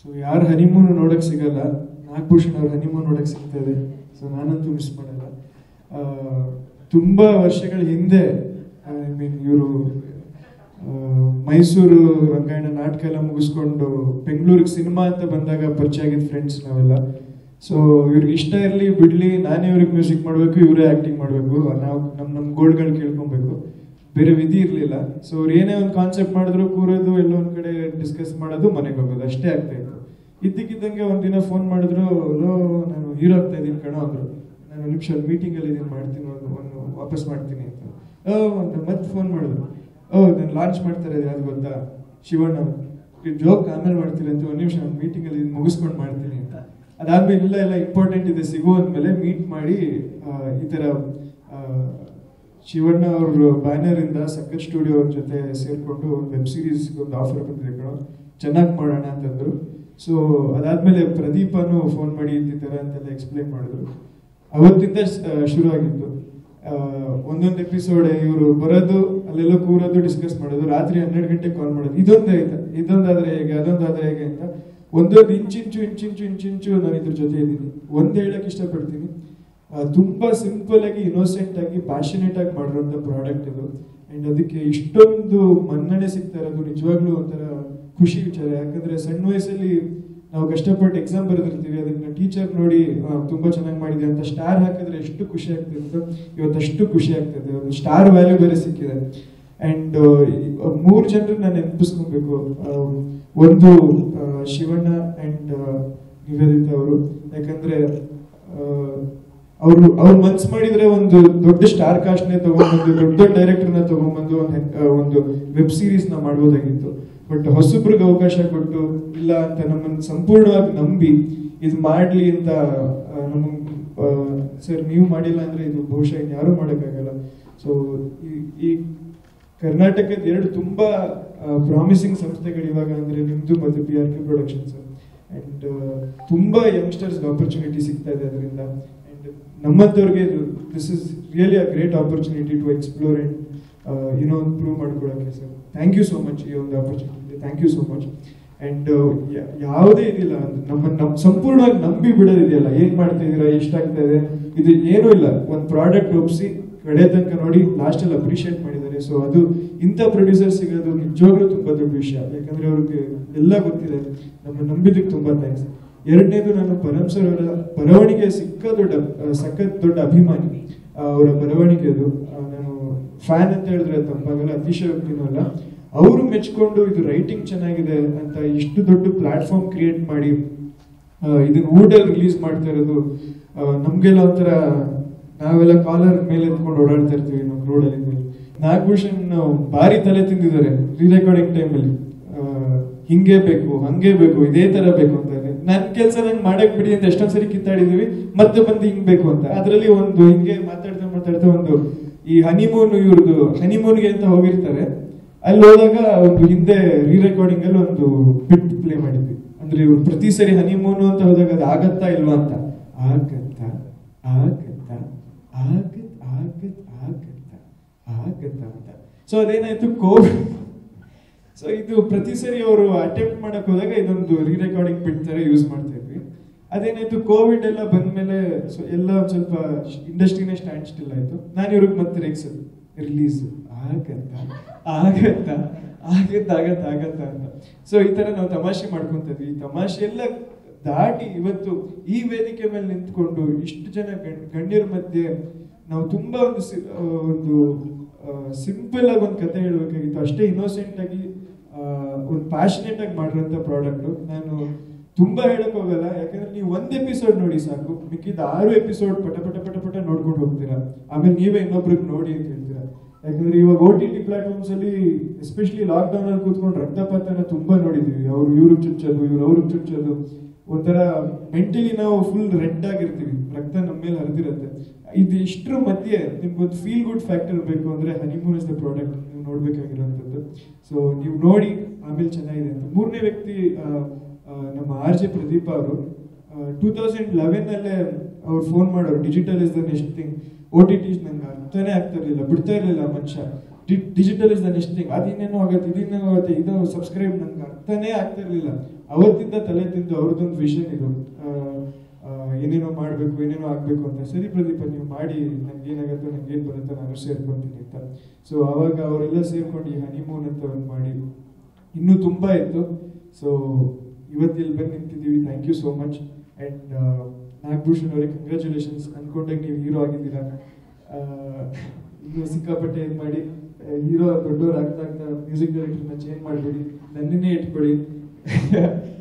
so ಯಾರು honeymoon ನೋಡಕ್ ಸಿಗಲ್ಲ ನಾಗಭೂಷಣ್ ಅವ್ರ ಹನಿಮೂನ್ ನೋಡಕ್ ಸಿಗ್ತದೆ ಸೊ ನಾನಂತೂ ಮಿಸ್ ಮಾಡಲ್ಲ ಆ, ತುಂಬಾ ವರ್ಷಗಳ ಹಿಂದೆ ಐ ಮೀನ್ ಇವರು ಮೈಸೂರು ರಂಗಾಯಣ ನಾಟಕ ಎಲ್ಲ ಮುಗಿಸ್ಕೊಂಡು ಬೆಂಗಳೂರಿಗೆ ಸಿನಿಮಾ ಅಂತ ಬಂದಾಗ ಪರಿಚಯ ಆಗಿದ್ದ ಫ್ರೆಂಡ್ಸ್ ನಾವೆಲ್ಲ ಸೊ ಇವ್ರಿಗೆ ಇಷ್ಟ ಇರಲಿ ಬಿಡ್ಲಿ ನಾನೇ ಇವ್ರಿಗೆ ಮ್ಯೂಸಿಕ್ ಮಾಡಬೇಕು ಇವರೇ ಆಕ್ಟಿಂಗ್ ಮಾಡಬೇಕು ನಾವು ನಮ್ಮ ನಮ್ಮ ಗೋಲ್ಗಳು ಕೇಳ್ಕೊಬೇಕು ಬೇರೆ ವಿಧಿ ಇರಲಿಲ್ಲ ಸೊ ಅವ್ರು ಏನೇ ಒಂದು ಕಾನ್ಸೆಪ್ಟ್ ಮಾಡಿದ್ರು ಕೂರೋದು ಎಲ್ಲೋ ಒಂದ್ ಕಡೆ ಡಿಸ್ಕಸ್ ಮಾಡೋದು ಮನೆಗೆ ಹೋಗೋದು ಅಷ್ಟೇ ಆಗ್ತಾ ಇತ್ತು ಇದ್ದಕ್ಕಿದ್ದಂಗೆ ಒಂದಿನ ಫೋನ್ ಮಾಡಿದ್ರು ಲೋ ನಾನು ಹೀರೋ ಆಗ್ತಾ ಇದ್ದೀನಿ ಕಣೋ ಅಂದ್ರು ನಾನು ಒಂದು ನಿಮಿಷ ಮೀಟಿಂಗ್ ಅಲ್ಲಿ ಇದೀನಿ ಮಾಡ್ತೀನಿ ಒಂದು ಒಂದು ವಾಪಸ್ ಮಾಡ್ತೀನಿ ಅಂತ ಓ ಅಂತ ಮತ್ತೆ ಫೋನ್ ಮಾಡಿದ್ರು ಓ ನಾನು ಲಾಂಚ್ ಮಾಡ್ತಾರೆ ಯಾರು ಗೊತ್ತಾ ಶಿವಣ್ಣ ಜೋಕ್ ಆಮೇಲೆ ಮಾಡ್ತೀನಿ ಅಂತ ಒಂದು ನಿಮಿಷ ಒಂದು ಮೀಟಿಂಗ್ ಅಲ್ಲಿ ಇದನ್ನ ಮುಗಿಸ್ಕೊಂಡು ಮಾಡ್ತೀನಿ ಅಂತ ಅದಾದ್ಮೇಲೆ ಇಲ್ಲ ಎಲ್ಲ ಇಂಪಾರ್ಟೆಂಟ್ ಇದೆ ಸಿಗೋ ಅಂದ್ಮೇಲೆ ಮೀಟ್ ಮಾಡಿ ಆ, ಈ ತರ ಆ, ಶಿವಣ್ಣ ಅವ್ರ ಬ್ಯಾನರ್ ಇಂದ ಸಕ್ಕತ್ ಸ್ಟುಡಿಯೋ ಅವ್ರ ಜೊತೆ ಸೇರ್ಕೊಂಡು ಒಂದು ವೆಬ್ ಸೀರೀಸ್ ಒಂದು ಆಫರ್ ಬಂದಿದೆ ಕಣೋ ಚೆನ್ನಾಗಿ ಮಾಡೋಣ ಅಂತಂದ್ರು ಸೊ ಅದಾದ್ಮೇಲೆ ಪ್ರದೀಪನು ಫೋನ್ ಮಾಡಿ ಈ ತರ ಅಂತೆಲ್ಲ ಎಕ್ಸ್ಪ್ಲೈನ್ ಮಾಡಿದ್ರು ಅವತ್ತಿಂದ ಶ- ಶುರು ಆಗಿತ್ತು ಆ, ಒಂದೊಂದು ಎಪಿಸೋಡ್ ಇವರು ಬರೋದು ಅಲ್ಲೆಲ್ಲ ಕೂರೋದು ಡಿಸ್ಕಸ್ ಮಾಡೋದು ರಾತ್ರಿ ಹನ್ನೆರಡು ಗಂಟೆಗೆ ಕಾಲ್ ಮಾಡೋದು ಇದೊಂದು ಆಯ್ತಾ ಇದೊಂದಾದ್ರೆ ಹೇಗೆ ಅದೊಂದಾದ್ರೆ ಹೇಗೆ ಅಂತ ಒಂದೊಂದು ಇಂಚಿಂಚು ಇಂಚಿಂಚು ಇಂಚಿಂಚು ನಾನು ಇದ್ರ ಜೊತೆ ಇದ್ದೀನಿ ಒಂದ್ ಹೇಳಕ್ ಇಷ್ಟಪಡ್ತೀನಿ ಆ, ತುಂಬಾ ಸಿಂಪಲ್ ಆಗಿ ಇನೋಸೆಂಟ್ ಆಗಿ ಪ್ಯಾಷನೇಟ್ ಆಗಿ ಮಾಡಿರೋಂಥ ಪ್ರಾಡಕ್ಟ್ ಇದು ಅಂಡ್ ಅದಕ್ಕೆ ಇಷ್ಟೊಂದು ಮನ್ನಣೆ ಸಿಗ್ತಾ ಇರೋದು ನಿಜವಾಗ್ಲೂ ಒಂಥರ ಖುಷಿ ವಿಚಾರ ಯಾಕಂದ್ರೆ ಸಣ್ಣ ವಯಸ್ಸಲ್ಲಿ ನಾವು ಕಷ್ಟಪಟ್ಟು ಎಕ್ಸಾಮ್ ಬರೆದಿರ್ತೀವಿ ಅದನ್ನ ಟೀಚರ್ ನೋಡಿ ಆ, ತುಂಬಾ ಚೆನ್ನಾಗಿ ಮಾಡಿದೆ ಅಂತ ಸ್ಟಾರ್ ಹಾಕಿದ್ರೆ ಎಷ್ಟು ಖುಷಿ ಆಗ್ತಿತ್ತು ಇವತ್ತು ಅಷ್ಟು ಖುಷಿ ಆಗ್ತದೆ ಒಂದು ಸ್ಟಾರ್ ವ್ಯಾಲ್ಯೂ ಬೇರೆ ಸಿಕ್ಕಿದೆ ಅಂಡ್ ಮೂರು ಜನರು ನಾನು ನೆನಪಿಸ್ಕೊಬೇಕು ಆ, ಒಂದು ಆ, ಶಿವಣ್ಣ ಅಂಡ್ ನಿವೇದಿತ ಅವರು ಯಾಕಂದ್ರೆ ಅವರು ಅವ್ರು ಮನ್ಸ್ ಮಾಡಿದ್ರೆ ಒಂದು ದೊಡ್ಡ ಸ್ಟಾರ್ ಕಾಸ್ಟ್ ನೇ ತಗೊಂಡ್ಬಂದು ದೊಡ್ಡ ಡೈರೆಕ್ಟರ್ ನ ತಗೊಂಡ್ಬಂದು ಒಂದು ಹೆಗ್- ಆ, ಒಂದು ವೆಬ್ ಸೀರೀಸ್ ನ ಮಾಡ್ಬೋದಾಗಿತ್ತು ಬಟ್ ಹೊಸಬ್ರಿಗೆ ಅವಕಾಶ ಕೊಟ್ಟು ಇಲ್ಲ ಅಂತ ನಮ್ಮನ್ನ ಸಂಪೂರ್ಣವಾಗಿ ನಂಬಿ ಇದು ಮಾಡ್ಲಿ ಅಂತ ನಮಗೆ ಸರ್ ನೀವು ಮಾಡಿಲ್ಲ ಅಂದ್ರೆ ಇದು ಬಹುಶಃ ಯಾರು ಮಾಡೋಕ್ಕಾಗಲ್ಲ ಸೊ ಈ ಕರ್ನಾಟಕದ ಎರಡು ತುಂಬಾ ಪ್ರಾಮಿಸಿಂಗ್ ಸಂಸ್ಥೆಗಳು ಇವಾಗ ಅಂದ್ರೆ ನಿಮ್ದು ಮತ್ತು P R K productions and ತುಂಬಾ ಯಂಗ್ಸ್ಟರ್ಸ್ ಆಪರ್ಚುನಿಟಿ ಸಿಗ್ತಾ ಇದೆ ಅದರಿಂದ ಅಂಡ್ ನಮ್ಮಂತವ್ರಿಗೆ this is really a great opportunity to explore and ಏನೋ ಒಂದು ಪ್ರೂವ್ ಮಾಡ್ಕೊಳಕ್ಕೆ sir thank you so much ಈ ಒಂದು opportunity thank you so much and ಯಾವುದೇ ಇದಿಲ್ಲ ನಮ್ಮ ನಮ್ ಸಂಪೂರ್ಣವಾಗಿ ನಂಬಿ ಬಿಡೋದಿದೆಯಲ್ಲ ಏನ್ ಮಾಡ್ತಾ ಇದೀರಾ ಎಷ್ಟಾಗ್ತಾ ಇದೆ ಇದು ಏನೂ ಇಲ್ಲ ಒಂದು ಪ್ರಾಡಕ್ಟ್ ಒಪ್ಸಿ ಕಡೆ ತನಕ ನೋಡಿ ಲಾಸ್ಟ್ ಅಲ್ಲಿ ಅಪ್ರಿಶಿಯೇಟ್ ಮಾಡಿದ್ದಾರೆ ಸೊ ಅದು ಇಂಥ ಪ್ರೊಡ್ಯೂಸರ್ ಸಿಗೋದು ನಿಜವಾಗ್ಲೂ ತುಂಬಾ ದೊಡ್ಡ ವಿಷಯ ಯಾಕಂದ್ರೆ ಅವ್ರಿಗೆ ಎಲ್ಲ ಗೊತ್ತಿದೆ ನಮ್ಮ ನಂಬಿದ್ದಕ್ಕೆ ತುಂಬಾ ಥ್ಯಾಂಕ್ಸ್ ಎರಡನೇದು ನಾನು ಪರಮ್ ಸರ್ ಅವರ ಬರವಣಿಗೆ ಸಿಕ್ಕ ದೊಡ್ಡ ಆ, ಸಖತ್ ದೊಡ್ಡ ಅಭಿಮಾನಿ ಆ, ಅವರ ಬರವಣಿಗೆದು ಆ, ನಾನು ಫ್ಯಾನ್ ಅಂತ ಹೇಳಿದ್ರೆ ತಪ್ಪಾಗಲ್ಲ ಅತಿಶಯೋಕ್ತಿನೂ ಅಲ್ಲ ಅವರು ಮೆಚ್ಕೊಂಡು ಇದು ರೈಟಿಂಗ್ ಚೆನ್ನಾಗಿದೆ ಅಂತ ಇಷ್ಟು ದೊಡ್ಡ ಪ್ಲಾಟ್ಫಾರ್ಮ್ ಕ್ರಿಯೇಟ್ ಮಾಡಿ ಆ, ಇದನ್ನ ಊಟಲ್ಲಿ ರಿಲೀಸ್ ಮಾಡ್ತಾ ಇರೋದು ಆ, ನಮ್ಗೆಲ್ಲ ಒಂಥರ ನಾವೆಲ್ಲ ಕಾಲರ್ ಮೇಲೆ ಎತ್ಕೊಂಡು ಓಡಾಡ್ತಾ ಇರ್ತೀವಿ ನಮ್ಮ ರೋಡಲ್ಲಿ ನಾಗಭೂಷಣ್ ಭಾರಿ ತಲೆ ತಿಂದಿದ್ದಾರೆ ರೀ ರೆಕಾರ್ಡಿಂಗ್ ಟೈಮಲ್ಲಿ ಹಿಂಗೆ ಬೇಕು ಹಂಗೆ ಬೇಕು ಇದೇ ತರ ಬೇಕು ಅಂತ ನನ್ ಕೆಲ್ಸ ನಂಗೆ ಮಾಡಕ್ ಬಿಡಿ ಅಂತ ಎಷ್ಟೊಂದ್ ಸರಿ ಕಿತ್ತಾಡಿದೀವಿ ಮತ್ತೆ ಬಂದು ಹಿಂಗ್ ಬೇಕು ಅಂತ ಅದ್ರಲ್ಲಿ ಒಂದು ಹಿಂಗೆ ಮಾತಾಡ್ತಾ ಮಾತಾಡ್ತಾ ಒಂದು ಈ ಹನಿಮೂನ್ ಇವ್ರದ್ದು ಹನಿಮೂನ್ಗೆ ಅಂತ ಹೋಗಿರ್ತಾರೆ ಅಲ್ಲಿ ಹೋದಾಗ ಒಂದು ಹಿಂದೆ ರೀ ರೆಕಾರ್ಡಿಂಗ್ ಅಲ್ಲಿ ಒಂದು ಬಿಟ್ ಪ್ಲೇ ಮಾಡಿದ್ವಿ ಅಂದ್ರೆ ಇವ್ರು ಪ್ರತಿ ಸರಿ ಹನಿಮೂನು ಅಂತ ಹೋದಾಗ ಅದು ಆಗತ್ತಾ ಇಲ್ವಾ ಅಂತ ಆಗತ್ತಾ ಆಗತ್ತಾ ಆಗತ್ ಆಗತ್ ಆಗತ್ತಾ ಆಗತ್ತಾ ಅಂತ ಸೊ ಅದೇನಾಯ್ತು ಕೋವಿಡ್ ಸೊ ಇದು ಪ್ರತಿ ಸರಿ ಅವರು ಅಟೆಂಪ್ಟ್ ಮಾಡಕ್ ಹೋದಾಗ ಇದೊಂದು ರೀ ರೆಕಾರ್ಡಿಂಗ್ ಬಿಡ್ತಾರೆ ಯೂಸ್ ಮಾಡ್ತಾ ಇದ್ವಿ ಅದೇನಾಯ್ತು ಕೋವಿಡ್ ಎಲ್ಲ ಬಂದ್ಮೇಲೆ ಸೊ ಎಲ್ಲ ಒಂದ್ ಸ್ವಲ್ಪ ಇಂಡಸ್ಟ್ರಿನೇ ಸ್ಟ್ಯಾಂಡ್ ಸ್ಟಿಲ್ ಆಯ್ತು ನಾನು ಇವ್ರಿಗೆ ಮತ್ತೆ ರೇಗ್ಸದು ರಿಲೀಸ್ ಆಗತ್ತಾ ಆಗತ್ತಾ ಆಗತ್ತ ಆಗತ್ತ ಆಗತ್ತ ಅಂತ ಸೊ ಈ ತರ ನಾವು ತಮಾಷೆ ಮಾಡ್ಕೊಂತಿದ್ವಿ ಈ ತಮಾಷೆ ಎಲ್ಲ ದಾಟಿ ಇವತ್ತು ಈ ವೇದಿಕೆ ಮೇಲೆ ನಿಂತ್ಕೊಂಡು ಇಷ್ಟು ಜನ ಗಣ್- ಗಣ್ಯರ ಮಧ್ಯೆ ನಾವು ತುಂಬಾ ಒಂದು ಸಿ- ಆ, ಒಂದು ಸಿಂಪಲ್ ಆಗಿ ಒಂದು ಕತೆ ಹೇಳ್ಬೇಕಾಗಿತ್ತು ಅಷ್ಟೇ ಇನ್ನೋಸೆಂಟ್ ಆಗಿ ಆ, ಒಂದು ಪ್ಯಾಷನೇಟ್ ಆಗಿ ಮಾಡಿರೋಂಥ ಪ್ರಾಡಕ್ಟ್ ನಾನು ತುಂಬಾ ಹೇಳಕ್ ಹೋಗಲ್ಲ ಯಾಕಂದ್ರೆ ನೀವು ಒಂದ್ ಎಪಿಸೋಡ್ ನೋಡಿ ಸಾಕು ಮಿಕ್ಕಿದ ಆರು ಎಪಿಸೋಡ್ ಪಟ ಪಟ ಪಟ ಪಟ ನೋಡ್ಕೊಂಡು ಹೋಗ್ತೀರಾ ಆಮೇಲೆ ನೀವೇ ಇನ್ನೊಬ್ರಿಗೆ ನೋಡಿ ಅಂತ ಹೇಳ್ತೀರಾ ಯಾಕಂದ್ರೆ ಇವಾಗ ಓ ಟಿ ಟಿ ಪ್ಲಾಟ್ಫಾರ್ಮ್ಸ್ ಅಲ್ಲಿ ಎಸ್ಪೆಷಲಿ ಲಾಕ್ ಡೌನ್ ಅಲ್ಲಿ ಕೂತ್ಕೊಂಡು ರಕ್ತಪಾತನ ತುಂಬಾ ನೋಡಿದೀವಿ ಅವ್ರು ಇವ್ರಿಗೆ ಚುಚ್ಚೋದು ಇವ್ರು ಅವ್ರಿಗೆ ಚುಚ್ಚೋದು ಒಂಥರ ಮೆಂಟಲಿ ನಾವು ಫುಲ್ ರೆಡ್ ಆಗಿರ್ತೀವಿ ರಕ್ತ ನಮ್ಮ ಮೇಲೆ ಹರಿದಿರುತ್ತೆ ಇದು ಇಷ್ಟರ ಮಧ್ಯೆ ನಿಮ್ಗೊಂದು ಫೀಲ್ ಗುಡ್ ಫ್ಯಾಕ್ಟರ್ ಬೇಕು ಅಂದ್ರೆ ಹನಿಮೂನ್ ಇಸ್ ದ ಪ್ರಾಡಕ್ಟ್ ನೀವು ನೋಡ್ಬೇಕಾಗಿರೋಂಥದ್ದು ಸೊ ನೀವು ನೋಡಿ ಆಮೇಲೆ ಚೆನ್ನಾಗಿದೆ ಅಂತ ಮೂರನೇ ವ್ಯಕ್ತಿ ಆ, ಆ, ನಮ್ಮ ಆರ್ ಜೆ ಪ್ರದೀಪ ಅವರು ಟೂ ತೌಸಂಡ್ ಲೆವೆನ್ ಅಲ್ಲೇ ಅವ್ರು ಫೋನ್ ಮಾಡೋರು digital is the next thing O T T ನಂಗೆ ಅರ್ಥನೇ ಆಗ್ತಾ ಇರಲಿಲ್ಲ ಬಿಡ್ತಾ ಇರಲಿಲ್ಲ ಮನುಷ್ಯ digital is the next thing ಅದಿನ್ನೇನೋ ಆಗುತ್ತೆ ಇದಿನ್ನೇನೋ ಆಗುತ್ತೆ ಇದು ಸಬ್ಸ್ಕ್ರೈಬ್ ನಂಗೆ ಅರ್ಥನೇ ಆಗ್ತಾ ಇರಲಿಲ್ಲ ಅವತ್ತಿಂದ ತಲೆ ತಿಂದು ಅವ್ರದ್ದೊಂದು ವಿಷನ್ ಇದು ಆ, ಆ, ಏನೇನೋ ಮಾಡಬೇಕು ಏನೇನೋ ಆಗಬೇಕು ಅಂತ ಸರಿ ಪ್ರದೀಪ ನೀವು ಮಾಡಿ ನಂಗೆ ಏನಾಗುತ್ತೋ ನಂಗೆ ಏನು ಬರುತ್ತೋ ನಾನು ಸೇರ್ಕೊಂತೀನಿ ಅಂತ ಸೊ ಅವಾಗ ಅವರೆಲ್ಲ ಸೇರ್ಕೊಂಡು ಈ ಹನಿಮೂನ್ ಅಂತ ಒಂದು ಮಾಡಿ ಇನ್ನೂ ತುಂಬ ಇತ್ತು ಸೊ ಇವತ್ತು ಇಲ್ಲಿ ಬಂದು ನಿಂತಿದ್ದೀವಿ thank you so much and Nagabhushan ಅವರಿಗೆ ಕಂಗ್ರ್ಯಾಚುಲೇಷನ್ಸ್ ಅನ್ಕೊಂಡಾಗ ನೀವು ಹೀರೋ ಆಗಿದ್ದೀರಾ ಆ, ಇನ್ನು ಸಿಕ್ಕಾಪಟ್ಟೆ ಇದು ಮಾಡಿ ಹೀರೋ ದೊಡ್ಡವ್ರು ಆಗ್ತಾ ಆಗ್ತಾ ಮ್ಯೂಸಿಕ್ ಡೈರೆಕ್ಟರ್ನ ಚೇಂಜ್ ಮಾಡಬೇಡಿ ನನ್ನನ್ನೇ ಇಟ್ಕೊಳ್ಳಿ